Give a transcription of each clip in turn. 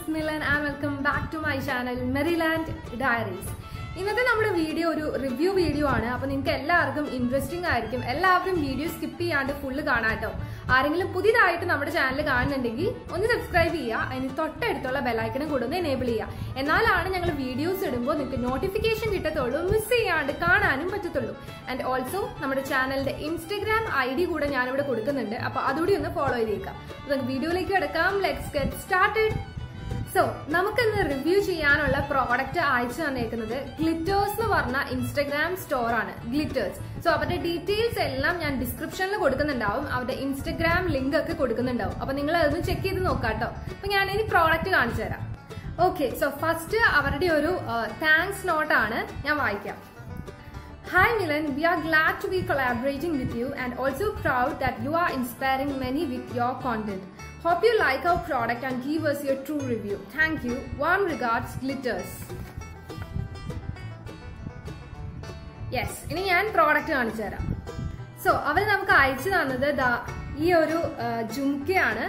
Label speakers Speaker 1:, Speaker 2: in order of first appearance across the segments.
Speaker 1: Is Milan and welcome back to my channel Merryland diaries ഇന്നത്തെ നമ്മുടെ video ഒരു review video ആണ് അപ്പൊ നിങ്ങൾക്ക് എല്ലാവർക്കും ഇൻട്രസ്റ്റിംഗ് ആയിരിക്കും എല്ലാവരും വീഡിയോ സ്കിപ്പ് ചെയ്യാണ്ട് ഫുള്ള് കാണാട്ടോ ആരെങ്കിലും പുതിയതായിട്ട് നമ്മുടെ ചാനൽ കാണുന്നുണ്ടെങ്കിൽ ഒന്ന് സബ്സ്ക്രൈബ് ചെയ്യുക അതിന് തൊട്ടടുത്തുള്ള ബെലൈക്കനും കൂടെ ഒന്ന് എനേബിൾ ചെയ്യുക എന്നാലാണ് ഞങ്ങൾ വീഡിയോസ് ഇടുമ്പോൾ നിങ്ങൾക്ക് നോട്ടിഫിക്കേഷൻ കിട്ടത്തുള്ളൂ മിസ് ചെയ്യാണ്ട് കാണാനും പറ്റത്തുള്ളൂ ആൻഡ് ഓൾസോ നമ്മുടെ ചാനലിന്റെ ഇൻസ്റ്റഗ്രാം ഐ ഡി കൂടെ ഞാനിവിടെ കൊടുക്കുന്നുണ്ട് അപ്പൊ അതുകൂടി ഒന്ന് ഫോളോ ചെയ്തേക്കാം അപ്പൊ നമുക്ക് വീഡിയോയിലേക്ക് കിടക്കാം ലെറ്റ്സ് ഗെറ്റ് സ്റ്റാർട്ടഡ് സോ നമുക്കിന്ന് റിവ്യൂ ചെയ്യാനുള്ള പ്രോഡക്റ്റ് അയച്ചു തന്നേക്കുന്നത് ഗ്ലിറ്റേഴ്സ് എന്ന് പറഞ്ഞ ഇൻസ്റ്റഗ്രാം സ്റ്റോർ ആണ് ഗ്ലിറ്റേഴ്സ് സോ അവരുടെ ഡീറ്റെയിൽസ് എല്ലാം ഞാൻ ഡിസ്ക്രിപ്ഷനിൽ കൊടുക്കുന്നുണ്ടാവും അവരുടെ ഇൻസ്റ്റഗ്രാം ലിങ്ക് ഒക്കെ കൊടുക്കുന്നുണ്ടാവും അപ്പൊ നിങ്ങൾ അതൊന്ന് ചെക്ക് ചെയ്ത് നോക്കാട്ടോ അപ്പൊ ഞാൻ ഇനി പ്രോഡക്റ്റ് കാണിച്ചു തരാം ഓക്കെ സോ ഫസ്റ്റ് അവരുടെ ഒരു താങ്ക്സ് നോട്ടാണ് ഞാൻ വായിക്കാം Hi Milan, we are glad to be collaborating with you and also proud that you are inspiring many with your content. Hope you like our product and give us your true review. Thank you. Warm regards, Glitters. Yes ഇനി ഞാൻ product കാണിച്ചു തരാം so അവർ നമുക്ക് അയച്ചു തന്നത് ദാ ഈ ഒരു ജുംക്കയാണ്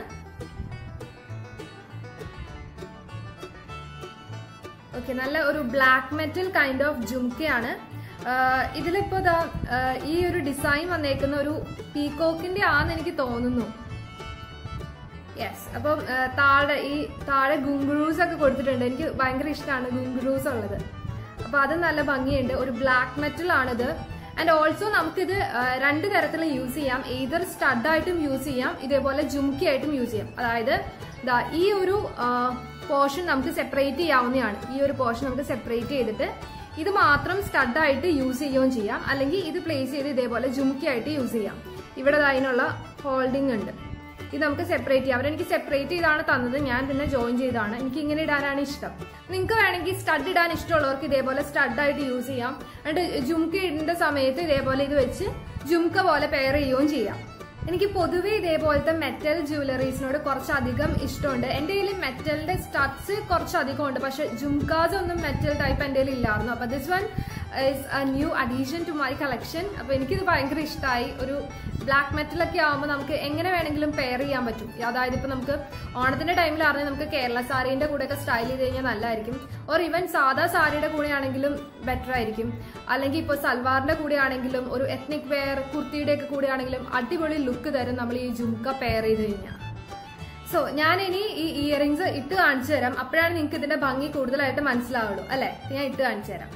Speaker 1: ഓക്കെ നല്ല ഒരു ബ്ലാക്ക് മെറ്റൽ കൈൻഡ് ഓഫ് ജുംക്കയാണ് ഇതിലിപ്പോ ദാ ഈ ഒരു ഡിസൈൻ വന്നേക്കുന്ന ഒരു പീകോക്കിന്റെ ആന്ന് എനിക്ക് തോന്നുന്നു യെസ് അപ്പം താഴെ ഈ താഴെ ഗുങ്കുറൂസ് ഒക്കെ കൊടുത്തിട്ടുണ്ട് എനിക്ക് ഭയങ്കര ഇഷ്ടമാണ് ഗുങ്കുറൂസ് ഉള്ളത് അപ്പൊ അത് നല്ല ഭംഗിയുണ്ട് ഒരു ബ്ലാക്ക് മെറ്റൽ ആണിത് ആൻഡ് ഓൾസോ നമുക്കിത് രണ്ട് തരത്തിൽ യൂസ് ചെയ്യാം ഏതൊരു സ്റ്റഡായിട്ടും യൂസ് ചെയ്യാം ഇതേപോലെ ജുംക്കി ആയിട്ടും യൂസ് ചെയ്യാം അതായത് ഈ ഒരു പോർഷൻ നമുക്ക് സെപ്പറേറ്റ് ചെയ്യാവുന്നതാണ് ഈ ഒരു പോർഷൻ നമുക്ക് സെപ്പറേറ്റ് ചെയ്തിട്ട് ഇത് മാത്രം സ്റ്റഡായിട്ട് യൂസ് ചെയ്യുകയും ചെയ്യാം അല്ലെങ്കിൽ ഇത് പ്ലേസ് ചെയ്ത് ഇതേപോലെ ജുംക്കി ആയിട്ട് യൂസ് ചെയ്യാം ഇവിടെ അതിനുള്ള ഹോൾഡിംഗ് ഉണ്ട് ഇത് നമുക്ക് സെപ്പറേറ്റ് ചെയ്യാം അവരെനിക്ക് സെപ്പറേറ്റ് ചെയ്താണ് തന്നത് ഞാൻ പിന്നെ ജോയിൻ ചെയ്താണ് എനിക്ക് ഇങ്ങനെ ഇടാനാണ് ഇഷ്ടം നിങ്ങൾക്ക് വേണമെങ്കിൽ സ്റ്റഡ് ഇടാൻ ഇഷ്ടമുള്ളവർക്ക് ഇതേപോലെ സ്റ്റഡായിട്ട് യൂസ് ചെയ്യാം എന്നിട്ട് ജുംക്ക ഇടേണ്ട സമയത്ത് ഇതേപോലെ ഇത് വെച്ച് ജുംക്ക പോലെ പെയർ ചെയ്യുകയും ചെയ്യാം എനിക്ക് പൊതുവേ ഇതേപോലത്തെ മെറ്റൽ ജ്വല്ലറീസിനോട് കുറച്ചധികം ഇഷ്ടമുണ്ട് എൻ്റെ കയ്യിൽ മെറ്റലിന്റെ സ്റ്റഡ്സ് കുറച്ചധികം ഉണ്ട് പക്ഷെ ജുംകാസ് ഒന്നും മെറ്റൽ ടൈപ്പ് എൻ്റെ കയ്യിൽ ഇല്ലായിരുന്നു അപ്പൊ this one is a new addition to my collection അപ്പൊ എനിക്കിത് ഭയങ്കര ഇഷ്ടമായി ഒരു ബ്ലാക്ക് മെറ്റൽ ഒക്കെ ആകുമ്പോൾ നമുക്ക് എങ്ങനെ വേണമെങ്കിലും പെയർ ചെയ്യാൻ പറ്റും അതായത് ഇപ്പൊ നമുക്ക് ഓണത്തിന്റെ ടൈമിൽ അറിഞ്ഞാൽ നമുക്ക് കേരള സാരീന്റെ കൂടെ ഒക്കെ സ്റ്റൈൽ ചെയ്ത് കഴിഞ്ഞാൽ നല്ലതായിരിക്കും ഓർ ഈവൻ സാധാ സാരിയുടെ കൂടെ ആണെങ്കിലും ബെറ്റർ ആയിരിക്കും അല്ലെങ്കിൽ ഇപ്പോൾ സൽവാറിന്റെ കൂടെ ആണെങ്കിലും ഒരു എത്നിക് വെയർ കുർത്തിയുടെ ഒക്കെ കൂടെ ആണെങ്കിലും അടിപൊളി ലുക്ക് തരും നമ്മൾ ഈ ജുംക്ക പെയർ ചെയ്ത് കഴിഞ്ഞാൽ സോ ഞാൻ ഇനി ഈ ഇയറിംഗ്സ് ഇട്ട് കാണിച്ചു തരാം അപ്പോഴാണ് നിങ്ങൾക്ക് ഇതിന്റെ ഭംഗി കൂടുതലായിട്ട് മനസ്സിലാവുള്ളൂ അല്ലെ ഞാൻ ഇട്ട് കാണിച്ചു തരാം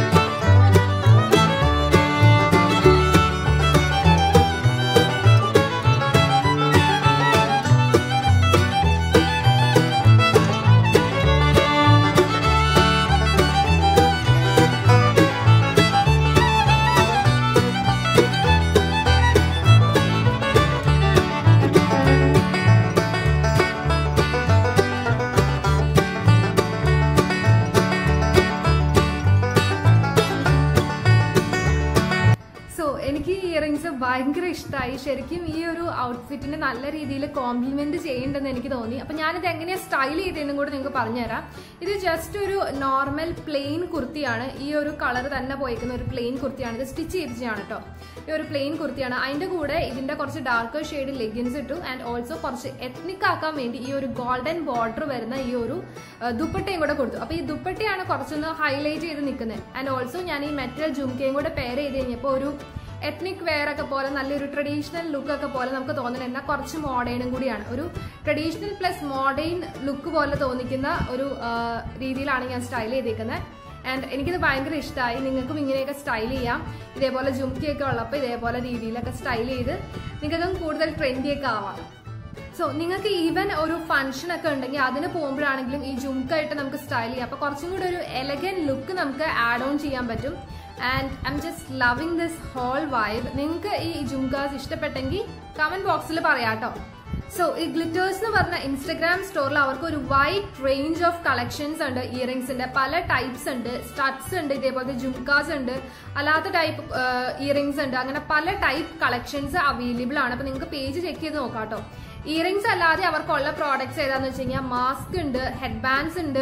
Speaker 1: എനിക്ക് ഈ ഇയറിങ്സ് ഭയങ്കര ഇഷ്ടമായി ശരിക്കും ഈ ഒരു ഔട്ട്ഫിറ്റിന് നല്ല രീതിയിൽ കോംപ്ലിമെന്റ് ചെയ്യേണ്ടെന്ന് എനിക്ക് തോന്നി അപ്പൊ ഞാനിത് എങ്ങനെയാ സ്റ്റൈൽ ചെയ്തതെന്നും കൂടെ നിങ്ങൾക്ക് പറഞ്ഞുതരാം ഇത് ജസ്റ്റ് ഒരു നോർമൽ പ്ലെയിൻ കുർത്തിയാണ് ഈ ഒരു കളർ തന്നെ പോയിക്കുന്ന ഒരു പ്ലെയിൻ കുർത്തിയാണ് ഇത് സ്റ്റിച്ച് ചെയ്തിട്ടാണ് കേട്ടോ ഈ ഒരു പ്ലെയിൻ കുർത്തിയാണ് അതിന്റെ കൂടെ ഇതിന്റെ കുറച്ച് ഡാർക്കർ ഷെയ്ഡ് ലെഗിൻസ് ഇട്ടു ആൻഡ് ഓൾസോ കുറച്ച് എത്നിക് ആക്കാൻ വേണ്ടി ഈ ഒരു ഗോൾഡൻ ബോർഡർ വരുന്ന ഈ ഒരു ദുപ്പട്ടയും കൂടെ കൊടുത്തു അപ്പൊ ഈ ദുപ്പട്ടയാണ് കുറച്ചൊന്ന് ഹൈലൈറ്റ് ചെയ്ത് നിൽക്കുന്നത് ആൻഡ് ഓൾസോ ഞാൻ ഈ മെറ്റൽ ജുംക്കയും കൂടെ പെയർ ചെയ്ത് കഴിഞ്ഞപ്പോൾ ഒരു എത്നിക് വെയർ ഒക്കെ പോലെ നല്ലൊരു ട്രഡീഷണൽ ലുക്ക് ഒക്കെ പോലെ നമുക്ക് തോന്നുന്നത് എന്നാൽ കുറച്ച് മോഡേണും കൂടിയാണ് ഒരു ട്രഡീഷണൽ പ്ലസ് മോഡേൺ ലുക്ക് പോലെ തോന്നിക്കുന്ന ഒരു രീതിയിലാണ് ഞാൻ സ്റ്റൈൽ ചെയ്തേക്കുന്നത് ആൻഡ് എനിക്കിത് ഭയങ്കര ഇഷ്ടമായി നിങ്ങൾക്കും ഇങ്ങനെയൊക്കെ സ്റ്റൈൽ ചെയ്യാം ഇതേപോലെ ജുംക്കിയൊക്കെ ഉള്ളപ്പോൾ ഇതേപോലെ രീതിയിലൊക്കെ സ്റ്റൈൽ ചെയ്ത് നിങ്ങൾക്കും കൂടുതൽ ട്രെൻഡിയൊക്കെ ആവാം സോ നിങ്ങൾക്ക് ഈവൻ ഒരു ഫംഗ്ഷൻ ഒക്കെ ഉണ്ടെങ്കിൽ അതിന് പോകുമ്പോഴാണെങ്കിലും ഈ ജുംക്കായിട്ട് നമുക്ക് സ്റ്റൈൽ ചെയ്യാം അപ്പൊ കുറച്ചും കൂടി ഒരു എലഗൻ ലുക്ക് നമുക്ക് ആഡ് ഓൺ ചെയ്യാൻ പറ്റും and I'm just loving this whole vibe നിങ്ങൾക്ക് ഈ ജുംകാസ് ഇഷ്ടപ്പെട്ടെങ്കിൽ കമന്റ് ബോക്സിൽ പറയാട്ടോ സോ ഈ ഗ്ലിറ്റേഴ്സ് എന്ന് പറഞ്ഞ ഇൻസ്റ്റഗ്രാം സ്റ്റോറിൽ അവർക്ക് ഒരു വൈഡ് റേഞ്ച് ഓഫ് കളക്ഷൻസ് ഉണ്ട് ഇയറിംഗ്സിന്റെ പല ടൈപ്സ് ഉണ്ട് സ്റ്റഡ്സ് ഉണ്ട് ഇതേപോലത്തെ ജുംകാസ് ഉണ്ട് അല്ലാത്ത ടൈപ്പ് ഇയറിംഗ്സ് ഉണ്ട് അങ്ങനെ പല ടൈപ്പ് കളക്ഷൻസ് അവൈലബിൾ ആണ് അപ്പൊ നിങ്ങൾക്ക് പേജ് ചെക്ക് ചെയ്ത് നോക്കാം കേട്ടോ ഇയറിംഗ്സ് അല്ലാതെ അവർക്കുള്ള പ്രോഡക്ട്സ് ഏതാന്ന് വെച്ച് കഴിഞ്ഞാൽ മാസ്ക് ഉണ്ട് ഹെഡ് ബാൻഡ്സ് ഉണ്ട്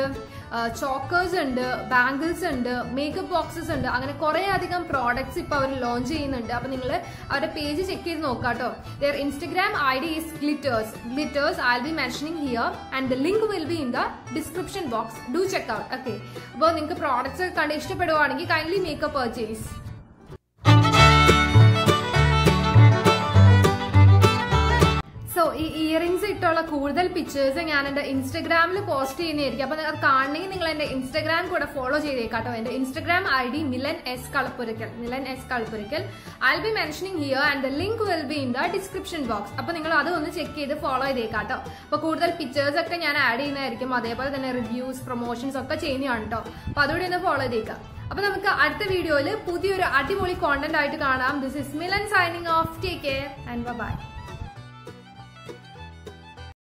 Speaker 1: ചോക്കേഴ്സ് ഉണ്ട് ബാംഗിൾസ് ഉണ്ട് മേക്കപ്പ് ബോക്സസ് ഉണ്ട് അങ്ങനെ കുറെ അധികം പ്രോഡക്ട്സ് ഇപ്പൊ അവർ ലോഞ്ച് ചെയ്യുന്നുണ്ട് അപ്പൊ നിങ്ങൾ അവരുടെ പേജ് ചെക്ക് ചെയ്ത് നോക്കാം കേട്ടോ their Instagram I D is Glitters Glitters I be mentioning here and the link will be in the description box do check out okay അപ്പോൾ നിങ്ങൾക്ക് പ്രോഡക്ട്സ് കണ്ട് ഇഷ്ടപ്പെടുവാണെങ്കിൽ കൈൻഡ്ലി മേക്കപ്പ് പർച്ചേസ് സോ ഈ earrings ഇട്ടുള്ള കൂടുതൽ പിക്ചേഴ്സ് ഞാൻ എന്റെ ഇൻസ്റ്റഗ്രാമിൽ പോസ്റ്റ് ചെയ്യുന്നതായിരിക്കും അപ്പൊ അത് കാണണമെങ്കിൽ നിങ്ങൾ എന്റെ ഇൻസ്റ്റഗ്രാം കൂടെ ഫോളോ ചെയ്തേക്കാട്ടോ എന്റെ Instagram I D Milan S Kalappurakkal Milan S Kalappurakkal I be mentioning here and the link will be in the description box അപ്പൊ നിങ്ങൾ അത് ഒന്ന് ചെക്ക് ചെയ്ത് ഫോളോ ചെയ്തേക്കാട്ടോ അപ്പൊ കൂടുതൽ പിക്ചേഴ്സ് ഒക്കെ ഞാൻ ആഡ് ചെയ്യുന്നതായിരിക്കും അതേപോലെ തന്നെ റിവ്യൂസ് പ്രൊമോഷൻസ് ഒക്കെ ചെയ്യുന്നതാണ് കേട്ടോ അപ്പൊ അതുകൂടി ഒന്ന് ഫോളോ ചെയ്തേക്കാം അപ്പൊ നമുക്ക് അടുത്ത വീഡിയോയിൽ പുതിയൊരു അടിപൊളി കോണ്ടന്റ് ആയിട്ട് കാണാം this is Milan signing off take care and by